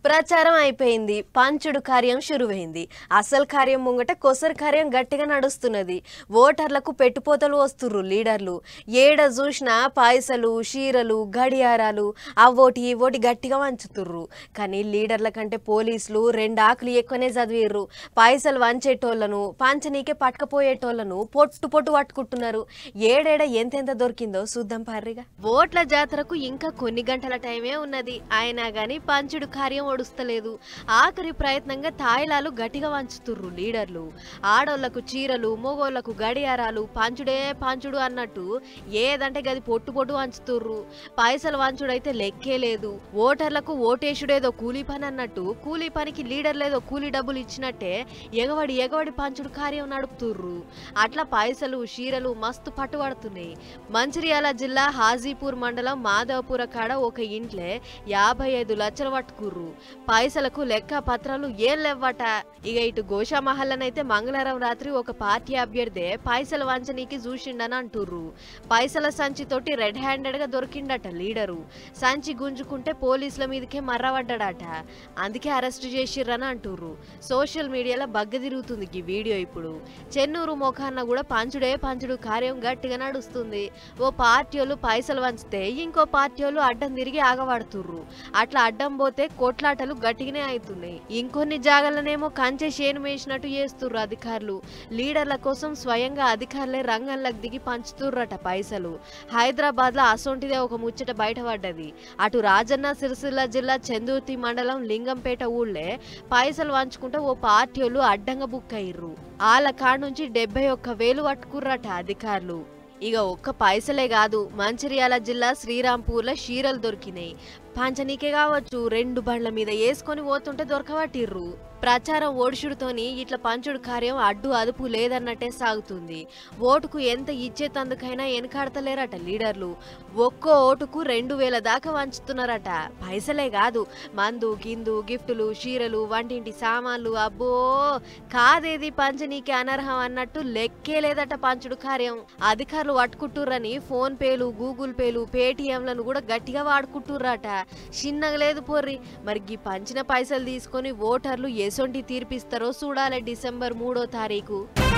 ప్రచారం అయిపోయింది పంచుడు కార్యం షురువైంది అసలు కార్యం ముంగట కొసరు కార్యం గట్టిగా నడుస్తున్నది ఓటర్లకు పెట్టుపోతలు వస్తుర్రు లీడర్లు ఏడ చూసినా పాయసలు షీరలు గడియారాలు అవ్వోటి ఇవ్వోటి గట్టిగా వంచుతుర్రు కానీ లీడర్ల కంటే పోలీసులు రెండు ఆకులు ఎక్కువనే చదివిర్రు పాయసలు వంచేటోళ్లను పంచనీకే పట్టుకపోయేటోళ్లను పొట్టు పొట్టు పట్టుకుంటున్నారు ఏడేడ ఎంతెంత దొరికిందో చూద్దాం పార్రిగా ఓట్ల జాతరకు ఇంకా కొన్ని గంటల టైమే ఉన్నది అయినా గాని పంచుడు కార్యం ఒడుస్తలేదు ఆఖరి ప్రయత్నంగా తాయిలాలు గట్టిగా వంచుతుర్రు లీడర్లు ఆడోళ్లకు చీరలు మొగోళ్లకు గడియారాలు పంచుడే పంచుడు అన్నట్టు ఏదంటే గది పొట్టు పొట్టు వంచుతుర్రు పైసలు వంచుడైతే లెక్కే లేదు ఓటర్లకు ఓటేషుడేదో కూలీ పని అన్నట్టు కూలీ పనికి లీడర్లేదో కూలీ డబ్బులు ఇచ్చినట్టే ఎగవడి ఎగవడి పంచుడు కార్యం నడుపుతుర్రు అట్లా పైసలు చీరలు మస్తు పట్టుబడుతున్నాయి మంచిర్యాల జిల్లా హాజీపూర్ మండలం మాధవపుర కాడ ఒక ఇంట్లే యాభై ఐదు లక్షలు పట్టుకుర్రు పైసలకు లెక్క పత్రాలు ఏం లేవట ఇక ఇటు గోషా మహల్లనైతే మంగళవారం రాత్రి ఒక పార్టీ అభ్యర్థి పైసలు వంచనీకి చూసిండని అంటుర్రు పైసల సంచి తోటి రెడ్ హ్యాండెడ్ గా దొరికిండట లీడరు సంచి గుంజుకుంటే పోలీసుల మీదకే మర్రబడ్డాడట అందుకే అరెస్ట్ చేసిర్రని అంటుర్రు సోషల్ మీడియాలో బగ్గ తిరుగుతుంది ఈ వీడియో ఇప్పుడు చెన్నూరు మొఖాన్న కూడా పంచుడే పంచుడు కార్యం గట్టిగా నడుస్తుంది ఓ పార్టీ వాళ్ళు పైసలు వంచితే ఇంకో పార్టీ వాళ్ళు అడ్డం తిరిగి ఆగబడుతుర్రు అట్లా అడ్డం పోతే కొట్లాటలు గట్టిగానే అవుతున్నాయి ఇంకొన్ని జాగాలనేమో కంచె షేను వేసినట్టు చేస్తుర్రు అధికారులు లీడర్ల కోసం స్వయంగా అధికారులే రంగంలోకి దిగి పంచుతుర్రట పైసలు హైదరాబాద్ లో అసొంటిదే ఒక ముచ్చట బయటపడ్డది అటు రాజన్న సిరిసిల్ల జిల్లా చందుర్తి మండలం లింగంపేట ఊళ్ళే పైసలు వంచుకుంటే ఓ పార్టీ వాళ్ళు అడ్డంగా బుక్ అయ్యిర్రు వాళ్ళ కాడ నుంచి డెబ్బై ఒక్క వేలు పట్టుకుర్రట అధికారులు ఇక ఒక్క పైసలే కాదు మంచిర్యాల జిల్లా శ్రీరాంపూర్లో షీరలు దొరికినాయి పంచనీకే కావచ్చు రెండు బండ్ల మీద వేసుకొని పోతుంటే దొరకబట్టిర్రు ప్రచారం ఓడిషుడుతోని ఇట్లా పంచుడు కార్యం అడ్డు అదుపు లేదన్నట్టే సాగుతుంది ఓటుకు ఎంత ఇచ్చేతందుకైనా వెనకాడతలేరట లీడర్లు ఒక్కో ఓటుకు రెండు వేల దాకా వంచుతున్నారట పైసలే కాదు మందు గిందు గిఫ్టులు చీరలు వంటింటి సామాన్లు అబ్బో కాదేది పంచనీకి అనర్హం అన్నట్టు లెక్కే లేదట పంచుడు కార్యం అధికారులు పట్టుకుంటుర్రని ఫోన్ పేలు గూగుల్ పేలు పేటిఎంలను కూడా గట్టిగా వాడుకుంటుర్రట చిన్నగా లేదు పోర్రి మరి ఈ పంచిన పైసలు తీసుకొని ఓటర్లు ఎసొంటి తీర్పిస్తారో చూడాలి డిసెంబర్ మూడో తారీఖు